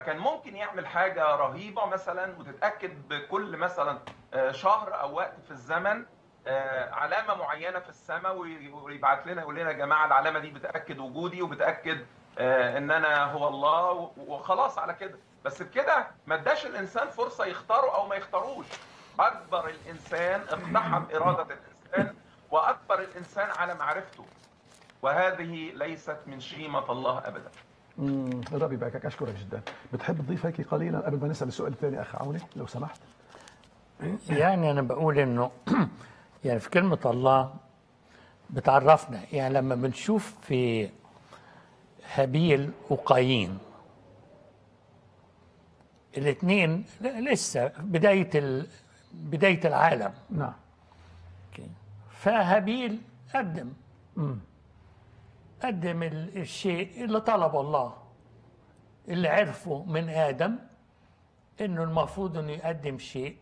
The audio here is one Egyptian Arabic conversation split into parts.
كان ممكن يعمل حاجة رهيبة مثلا وتتأكد بكل مثلا آه، شهر أو وقت في الزمن آه، علامة معينة في السماء وي- ويبعت لنا يقول لنا يا جماعة العلامة دي بتأكد وجودي وبتأكد آه، إن أنا هو الله و- وخلاص على كده بس بكده ما اداش الإنسان فرصة يختاره أو ما يختاروش أكبر الإنسان اقتحم إرادة الإنسان وأكبر الإنسان على معرفته وهذه ليست من شيمة الله أبدا امم ربي يباركك اشكرك جدا بتحب تضيف هيك قليلا قبل ما نسال السؤال الثاني اخ عوني لو سمحت يعني انا بقول انه يعني في كلمه الله بتعرفنا يعني لما بنشوف في هابيل وقايين الاثنين لسه بدايه ال... بدايه العالم نعم أوكي. فهابيل قدم قدم ال- الشيء اللي طلبه الله اللي عرفه من ادم انه المفروض انه يقدم شيء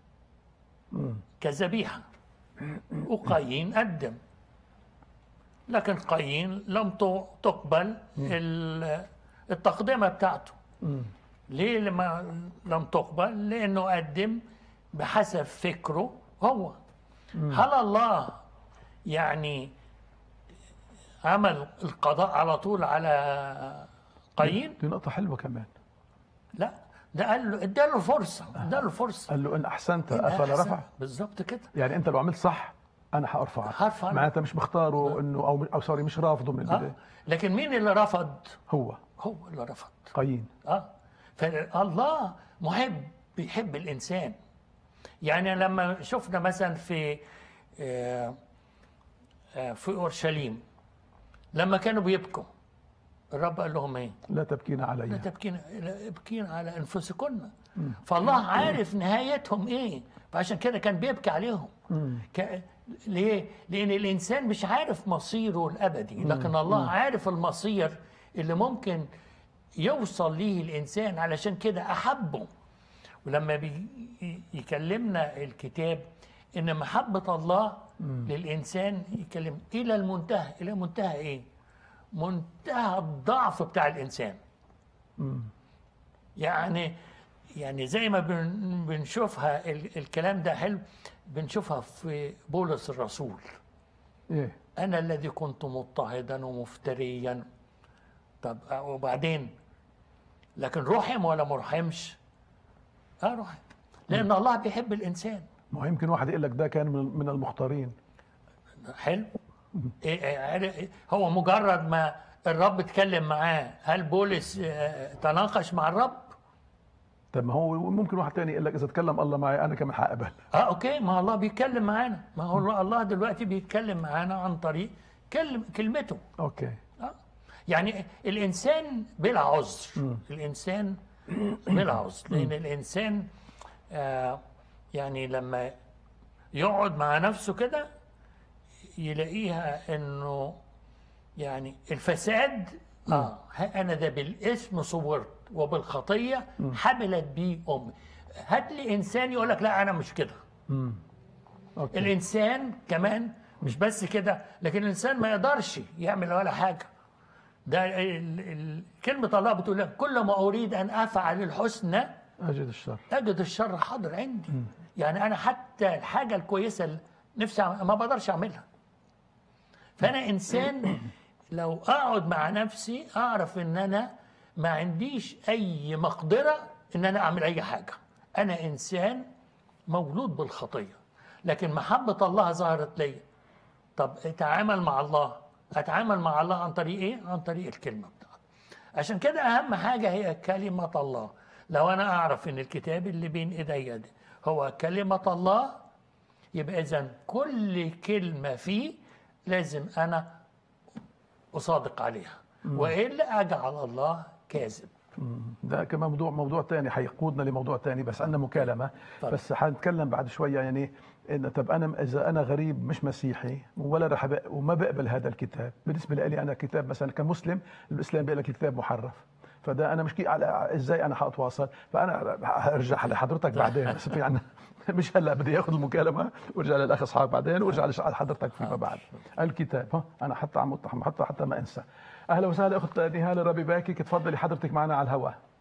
كذبيحه وقايين قدم لكن قايين لم ت- تقبل ال- التقدمه بتاعته ليه لما لم تقبل لانه قدم بحسب فكره هو هل الله يعني عمل القضاء على طول على قايين دي نقطه حلوه كمان لا ده قال له اداله فرصه اداله فرصه قال له ان احسنت افلا رفع بالظبط كده يعني انت لو عملت صح انا حارفعك هرفع. معناتها مش مختاره انه او او سوري مش رافضه من آه. البدايه لكن مين اللي رفض هو هو اللي رفض قايين اه فالله محب بيحب الانسان يعني لما شفنا مثلا في آه، آه، في اورشليم لما كانوا بيبكوا الرب قال لهم ايه؟ لا تبكين لا علي تبكين لا ابكين على انفسكن فالله عارف نهايتهم ايه فعشان كده كان بيبكي عليهم ك... ليه؟ لان الانسان مش عارف مصيره الابدي لكن الله عارف المصير اللي ممكن يوصل ليه الانسان علشان كده احبه ولما بيكلمنا الكتاب ان محبه الله للانسان يكلم الى المنتهى الى منتهى ايه منتهى الضعف بتاع الانسان يعني يعني زي ما بن- بنشوفها ال- الكلام ده حلو بنشوفها في بولس الرسول ايه انا الذي كنت مضطهدا ومفتريا طب وبعدين لكن رحم ولا مرحمش اه رحم لان الله بيحب الانسان ما هو يمكن واحد يقول لك ده كان من من المختارين حلو إيه إيه عرف- هو مجرد ما الرب اتكلم معاه هل بولس آه، تناقش مع الرب طب ما هو ممكن واحد تاني يقول لك اذا تكلم الله معي انا كمان حقبل اه اوكي ما الله بيتكلم معانا ما هو الله- الله دلوقتي بيتكلم معانا عن طريق كلم كلمته اوكي آه. يعني الانسان بلا عذر الانسان بلا عذر لان الانسان آه يعني لما يقعد مع نفسه كده يلاقيها انه يعني الفساد اه ها انا ده بالاسم صورت وبالخطيه حملت بي امي هات لي انسان يقول لك لا انا مش كده اوكي الانسان كمان مش بس كده لكن الانسان ما يقدرش يعمل ولا حاجه ده ال- ال- كلمه الله بتقول لك كل ما اريد ان افعل الحسنى اجد الشر اجد الشر حاضر عندي يعني انا حتى الحاجه الكويسه اللي نفسي أعمل- ما بقدرش اعملها فانا انسان لو اقعد مع نفسي اعرف ان انا ما عنديش اي مقدره ان انا اعمل اي حاجه انا انسان مولود بالخطيه لكن محبه الله ظهرت لي طب اتعامل مع الله اتعامل مع الله عن طريق ايه عن طريق الكلمه بتاعته عشان كده اهم حاجه هي كلمه الله لو انا اعرف ان الكتاب اللي بين ايديا ده هو كلمه الله يبقى اذا كل كلمه فيه لازم انا اصادق عليها والا اجعل الله كاذب ده كمان موضوع موضوع تاني حيقودنا لموضوع تاني بس عندنا مكالمة طبعا. بس حنتكلم بعد شوية يعني إن طب أنا إذا أنا غريب مش مسيحي ولا رح بق- وما بقبل هذا الكتاب بالنسبة لي أنا كتاب مثلا كمسلم الإسلام بيقول لك الكتاب محرف فده أنا مش كي على إزاي أنا حأتواصل فأنا هرجع لحضرتك بعدين بس في عنا مش هلا بدي اخذ المكالمه وارجع للاخ اصحاب بعدين وارجع لحضرتك فيما بعد الكتاب ها انا حتى عم حتى حتى ما انسى اهلا وسهلا اخت نهال ربي باكي تفضلي حضرتك معنا على الهواء